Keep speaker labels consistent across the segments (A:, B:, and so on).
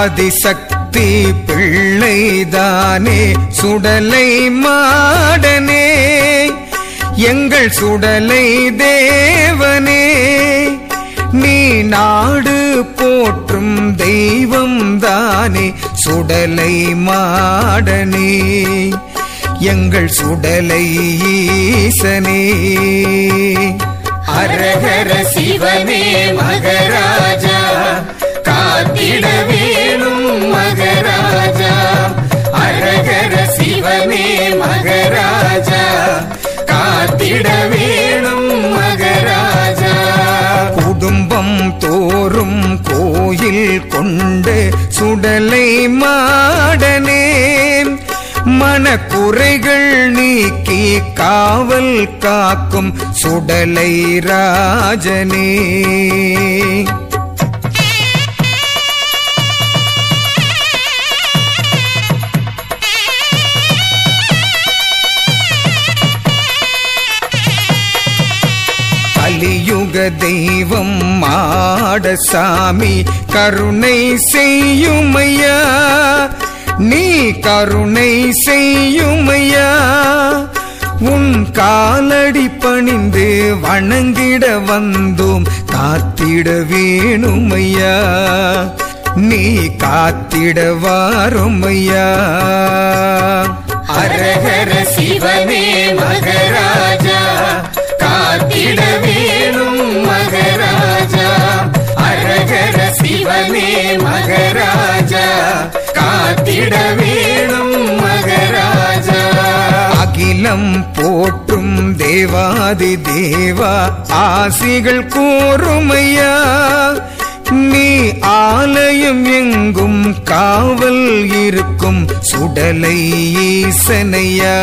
A: ஆதிசக்தி பிள்ளைதானே சுடலை மாடனே எங்கள் சுடலை தேவனே நீ நாடு போற்றும் தெய்வம் தானே சுடலை மாடனே எங்கள் சுடலை ஈசனே
B: அரகர சிவனே மகராஜா காத்திட வேணும் மகராஜா அரகர சிவனே மகராஜா காத்திட வேணும் மகராஜா
A: குடும்பம் தோறும் கோயில் கொண்டு சுடலை மாடனே மனக்குறைகள் நீக்கி காவல் காக்கும் சுடலை ராஜனே கலியுக தெய்வம் மாடசாமி கருணை செய்யுமையா நீ கருணை செய்யுமையா உன் காலடி பணிந்து வணங்கிட வந்தோம் காத்திட வேணுமையா நீ காத்திட வாருமையா
B: அரகர சிவனே மகராஜா காத்திட வேணும் மகராஜா அரகர சிவனே மகராஜா காத்திட வேணும் மகராஜா
A: அகிலம் போற்றும் தேவாதி தேவா ஆசிகள் கூறுமையா நீ ஆலயம் எங்கும் காவல் இருக்கும் சுடலை ஈசனையா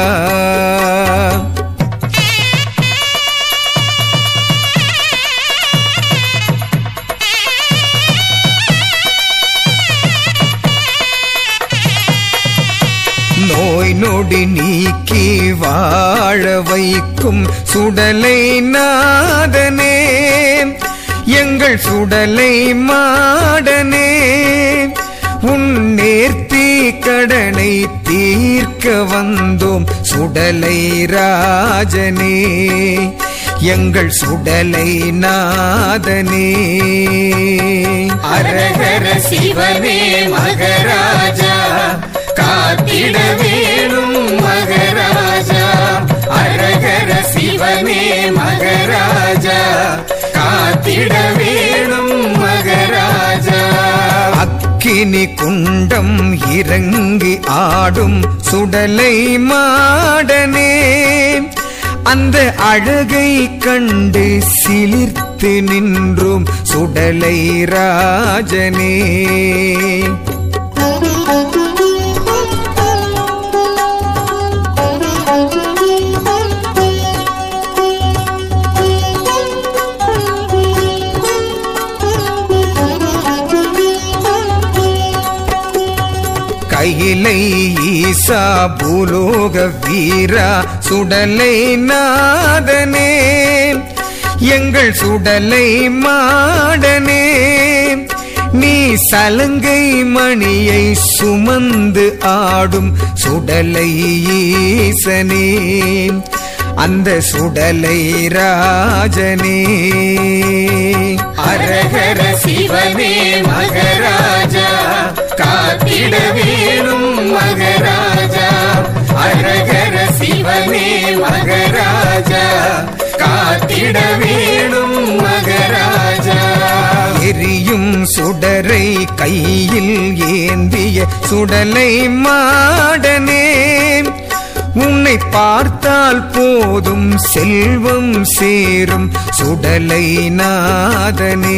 A: நோய் நொடி நீக்கி வாழ வைக்கும் சுடலை நாதனே எங்கள் சுடலை மாடனே உன் நேர்த்தி கடனை தீர்க்க வந்தோம் சுடலை ராஜனே எங்கள் சுடலை நாதனே
B: அரகர சிவனே மகராஜா காத்திட வேணும் மகராஜா அரகர சிவனே மகராஜா காத்திட வேணும் மகராஜா
A: அக்கினி குண்டம் இறங்கி ஆடும் சுடலை மாடனே அந்த அழகை கண்டு சிலிர்த்து நின்றும் சுடலை ராஜனே கையிலை ஈசா பூலோக வீரா சுடலை நாதனே எங்கள் சுடலை மாடனே நீ சலங்கை மணியை சுமந்து ஆடும் சுடலை ஈசனே அந்த சுடலை ராஜனே
B: அரகர சிவனே மகராஜா காத்திட வேணும் மகராஜா அரகர சிவனே மகராஜா காத்திட வேணும் மகராஜா
A: எரியும் சுடரை கையில் ஏந்திய சுடலை மாடனே உன்னை பார்த்தால் போதும் செல்வம் சேரும் சுடலை நாதனே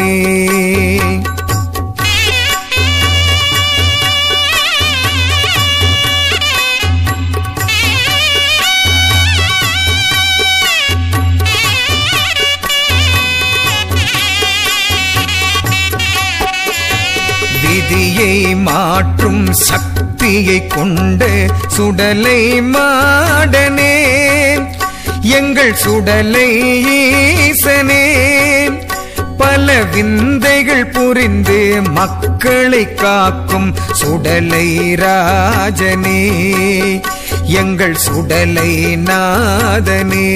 A: விதியை மாற்றும் சக்தியை கொண்ட சுடலை மாடனே எங்கள் சுடலை ஈசனே பல விந்தைகள் புரிந்து மக்களை காக்கும் சுடலை ராஜனே எங்கள் சுடலை நாதனே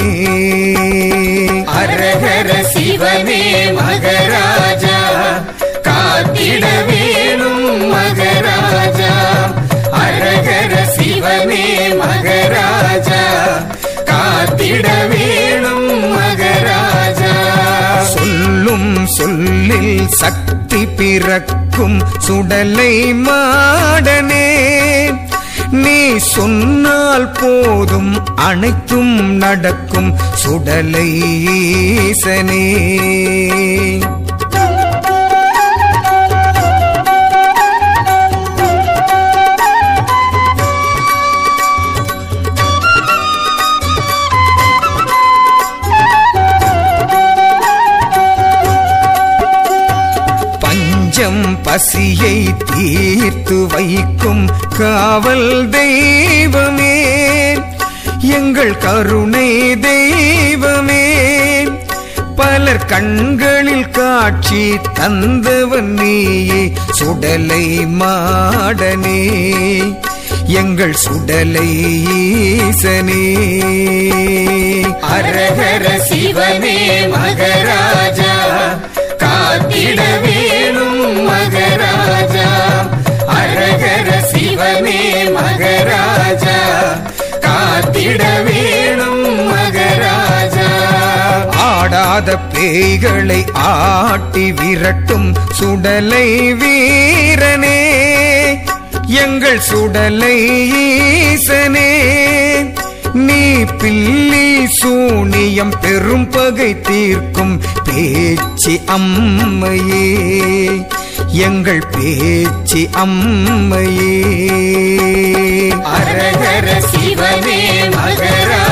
B: அரகர சிவனே மகராஜா காத்திட வேணும் மகராஜா அரகர சிவனே மகராஜா காத்திட வேணும் மகராஜா
A: சொல்லும் சொல்லில் சக்தி பிறக்கும் சுடலை மாடனே நீ சொன்னால் போதும் அனைத்தும் நடக்கும் சுடலை ஈசனே பஞ்சம் பசியை தீர்த்து வைக்கும் காவல் தெய்வமே எங்கள் கருணை தெய்வமே பலர் கண்களில் காட்சி தந்தவன் நீயே சுடலை மாடனே எங்கள் சுடலை ஈசனே
B: அரகர சிவனே மகராஜா காத்திட வேணும் மகராஜா அரகர சிவனே மகராஜா காத்திட வேணும் மகராஜா
A: ஆடாத பேய்களை ஆட்டி விரட்டும் சுடலை வீரனே எங்கள் சுடலை ஈசனே நீ பில்லி சூனியம் பெரும் பகை தீர்க்கும் பேச்சு அம்மையே எங்கள் பேச்சு அம்மையே
B: அரகர சிவனே மகராஜா